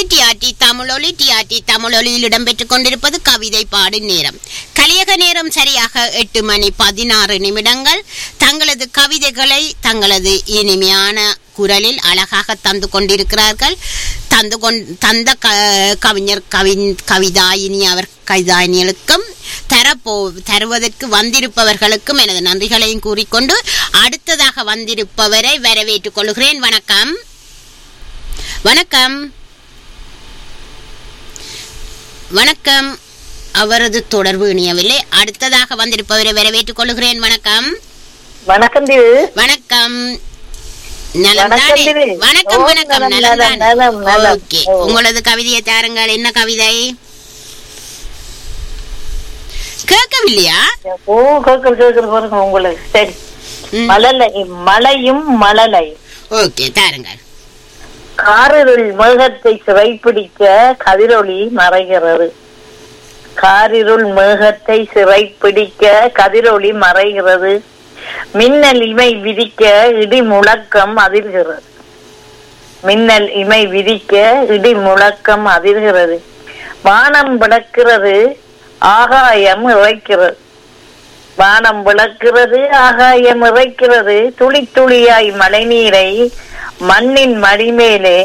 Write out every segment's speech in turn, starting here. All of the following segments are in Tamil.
டிஆர்டி தமிழொலி டிஆர்டி தமிழொலியில் இடம்பெற்றுக் கொண்டிருப்பது கவிதை பாடும் நேரம் கலியக நேரம் சரியாக எட்டு மணி பதினாறு நிமிடங்கள் தங்களது கவிதைகளை தங்களது இனிமையான குரலில் அழகாக தந்து கொண்டிருக்கிறார்கள் தந்து கொண் தந்த க கவிஞர் கவி கவிதாயினி அவர் கவிதாயினிகளுக்கும் தரப்போ தருவதற்கு வந்திருப்பவர்களுக்கும் எனது நன்றிகளையும் கூறிக்கொண்டு அடுத்ததாக வந்திருப்பவரை வரவேற்றுக் கொள்கிறேன் வணக்கம் வணக்கம் வணக்கம் அவரது தொடர்பு இணையவில்லை அடுத்ததாக வந்திருப்பவரை வரவேற்றுக் கொள்கிறேன் வணக்கம் வணக்கம் திரு வணக்கம் நலம் வணக்கம் தானே? திரு. வணக்கம் ஓ, வணக்கம் நலம், நலம் நலம், தானே? நலம், நலம். Okay oh. உங்களது கவிதையை தாருங்கள் என்ன கவிதை கேட்கவில்லையா ஓ கேட்கற கேட்கற பாருங்க உங்களுக்கு சரி ம். மலலை மலையும் மழலை ஓகே தாருங்கள் காரிருள் மேகத்தை சிறைப்பிடிக்க கதிரொளி மறைகிறது காரிருள் மேகத்தை சிறைப்பிடிக்க கதிரொளி மறைகிறது மின்னல் இமை விதிக்க இடி முழக்கம் அதிர்கிறது மின்னல் இமை விதிக்க இடி முழக்கம் அதிர்கிறது வானம் விளக்கிறது ஆகாயம் இறைக்கிறது வானம் விளக்கிறது ஆகாயம் இறைக்கிறது துளி துளியாய் மழைநீரை மண்ணின் மடிமேலே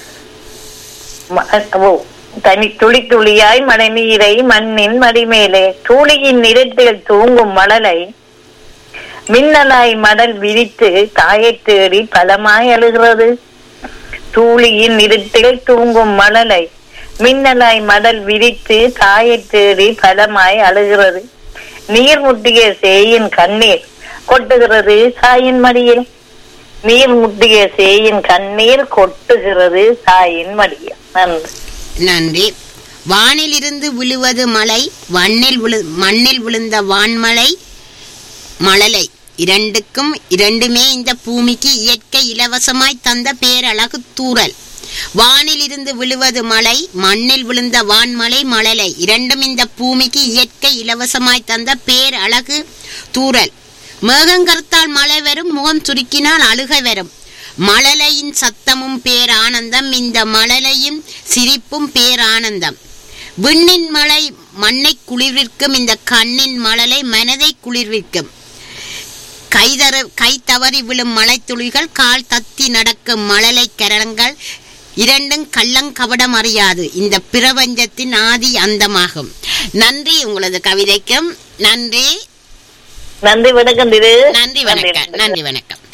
ம- ஓ, தனி துளி துளியாய் மழைநீரை மண்ணின் மடிமேலே தூளியின் நிறத்தில் தூங்கும் மழலை மின்னலாய் மடல் விரித்து தாயைத் தேடி பலமாய் அழுகிறது தூளியின் இருட்டில் தூங்கும் மழலை மின்னலாய் மடல் விரித்து தாயைத் தேடி பலமாய் அழுகிறது நீர் முட்டிய சேயின் கண்ணீர் கொட்டுகிறது சாயின் மடியில் நீர் முட்டிய சேயின் கண்ணீர் கொட்டுகிறது சாயின் மடியில் நன்றி நன்றி வானிலிருந்து விழுவது மழை வண்ணில் விழு மண்ணில் விழுந்த வான்மழை மழலை இரண்டுக்கும் இரண்டுமே இந்த பூமிக்கு இயற்கை இலவசமாய் தந்த பேரழகு தூறல் வானிலிருந்து விழுவது மழை மண்ணில் விழுந்த வான்மலை மழலை இரண்டும் இந்த பூமிக்கு இயற்கை இலவசமாய் தந்த பேரழகு தூறல் மேகங்கருத்தால் மழை வரும் முகம் சுருக்கினால் அழுகை வரும் மழலையின் சத்தமும் பேரானந்தம் இந்த மழலையும் சிரிப்பும் பேரானந்தம் விண்ணின் மழை மண்ணை குளிர்விக்கும் இந்த கண்ணின் மழலை மனதை குளிர்விக்கும் கைதர கை தவறி விழும் மலைத்துளிகள் கால் தத்தி நடக்கும் மழலை கரணங்கள் இரண்டும் கள்ளங்கபடம் அறியாது இந்த பிரபஞ்சத்தின் ஆதி அந்தமாகும் நன்றி உங்களது கவிதைக்கும் நன்றி நன்றி வணக்கம் திரு நன்றி வணக்கம் நன்றி வணக்கம்